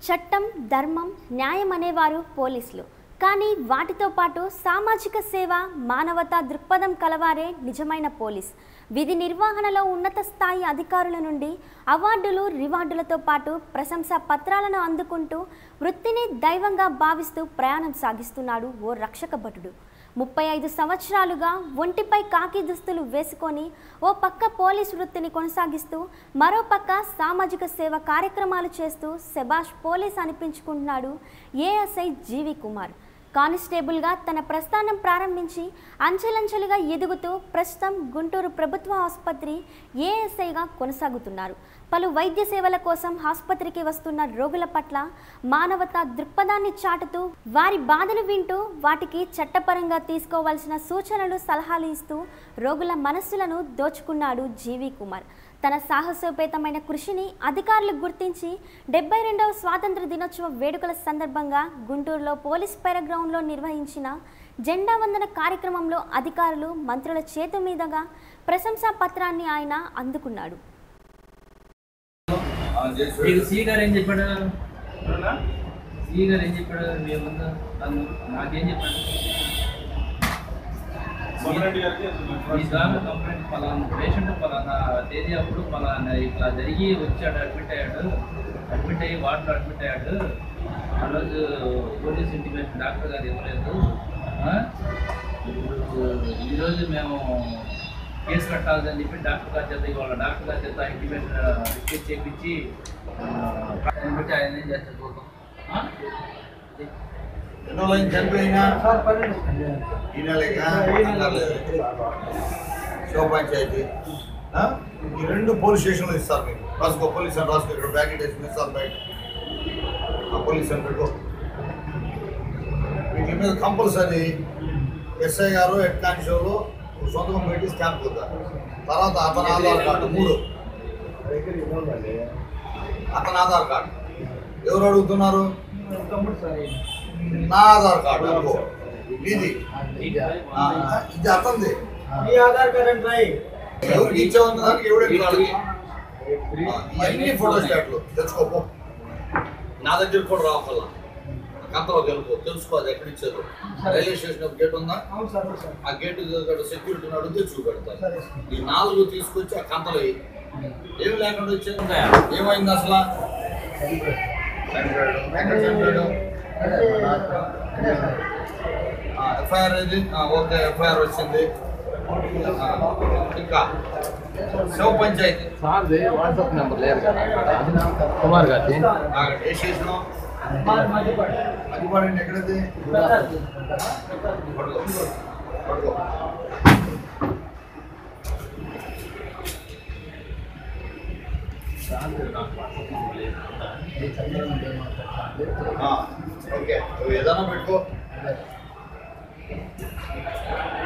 చట్టం ధర్మం న్యాయం అనేవారు పోలీసులు కానీ వాటితో పాటు సామాజిక సేవ మానవతా దృక్పథం కలవారే నిజమైన పోలీస్ విధి నిర్వహణలో ఉన్నత స్థాయి అధికారుల నుండి అవార్డులు రివార్డులతో పాటు ప్రశంసా పత్రాలను అందుకుంటూ వృత్తిని దైవంగా భావిస్తూ ప్రయాణం సాగిస్తున్నాడు ఓ రక్షక భటుడు ముప్పై ఐదు సంవత్సరాలుగా ఒంటిపై కాకి దుస్తులు వేసుకొని ఓ పక్క పోలీస్ వృత్తిని కొనసాగిస్తూ మరో పక్క సామాజిక సేవ కార్యక్రమాలు చేస్తూ శబాష్ పోలీస్ అనిపించుకుంటున్నాడు ఏఎస్ఐ జీవి కుమార్ కానిస్టేబుల్గా తన ప్రస్థానం ప్రారంభించి అంచెలంచెలుగా ఎదుగుతూ ప్రస్తుతం గుంటూరు ప్రభుత్వ ఆసుపత్రి ఏఎస్ఐగా కొనసాగుతున్నారు పలు వైద్య సేవల కోసం ఆసుపత్రికి వస్తున్న రోగుల పట్ల మానవతా దృక్పథాన్ని చాటుతూ వారి బాధలు వింటూ వాటికి చట్టపరంగా తీసుకోవాల్సిన సూచనలు సలహాలు ఇస్తూ రోగుల మనస్సులను దోచుకున్నాడు జీవి కుమార్ తన సాహసోపేతమైన కృషిని అధికారులు గుర్తించి డెబ్బై రెండవ స్వాతంత్ర దినోత్సవ వేడుకల సందర్భంగా గుంటూరులో పోలీస్ పెరగ్రౌండ్లో నిర్వహించిన జెండా వందన కార్యక్రమంలో అధికారులు మంత్రుల చేతు మీదుగా ప్రశంసా పత్రాన్ని ఆయన అందుకున్నాడు నీకు సి గారు ఏం చెప్పాడు సి గారు ఏం చెప్పాడు మీ ముందు తను నాకేం చెప్పాడు ఈ దాని కంప్లైంట్ పలానా పేషెంట్ పలానా తేదీ అప్పుడు పలానా ఇట్లా జరిగి వచ్చాడు అడ్మిట్ అయ్యాడు అడ్మిట్ అయ్యి వార్డులో అడ్మిట్ అయ్యాడు ఆ రోజు పోలీస్ ఇంటిమేషన్ డాక్టర్ గారు ఇవ్వలేదు ఆ? ఇప్పుడు ఈరోజు మేము కేసు కట్టాలని చెప్పి డాక్టర్ గారి చేత ఇవాళ డాక్టర్ గారి చేత ఇంటిమేషన్ రిక్వెస్ట్ చేయించి బట్టి ఆయన ఏం చేస్తారు చూద్దాం ఆ? ఎన్నో లైన్ చనిపోయినా ఈ నెలగా శివ పంచాయతీ ఆ? ఈ రెండు పోలీస్ స్టేషన్లు ఇస్తారు మీకు రాసుకో పోలీస్ అని రాసుకో ఇక్కడ బ్యాకెట్ వేసుకుని ఇస్తారు బయట ఆ పోలీస్ అని పెట్టుకో వీటి మీద కంపల్సరీ ఎస్ఐ గారు హెడ్ కానిస్టేబుల్ సొంతం పెట్టి స్టాంప్ కొడతారు తర్వాత అతని ఆధార్ కార్డు మూడు అతని ఆధార్ కార్డు ఎవరు అడుగుతున్నారు నా ఆధార్ కార్డు అనుకో ఇది ఆ, ఇది అతనిది మీ ఆధార్ కార్డ్ అంటే రాయి ఎవరికి ఇచ్చామన్న దానికి ఎవడే కాదు ఇవన్నీ ఫోటో స్టాట్లు తెచ్చుకోపో నా దగ్గర కూడా రావాల కంతలో తెలుపు తెలుసుకో అది ఎక్కడ ఇచ్చారు రైల్వే స్టేషన్ ఒక గేట్ ఉందా అవును సార్ అవును సార్ ఆ గేట్ దగ్గర సెక్యూరిటీని అడిగితే చూపెడతారు సరే సార్ ఈ నాలుగు తీసుకొచ్చి ఆ కంతలో వేయి. ఏమి లేకుండా వచ్చారు ఉంటాయా? ఏమైంది అసలు చనిపోయాడు ఎక్కడ చనిపోయాడు ఎఫ్ఐఆర్ ఇది ఆ, ఓకే ఎఫ్ఐఆర్ వచ్చింది ఆ, ఇంకా శివ పంచాయతీ సార్ది వాట్సాప్ నెంబర్ లేదు కదా కుమార్ గారి ఆగండి ఏ స్టేషను మాది మధ్యపాడు అది పడండి ఎక్కడది పడుకో పడుకో ఆ, ఓకే నువ్వు ఏదైనా పెట్టుకో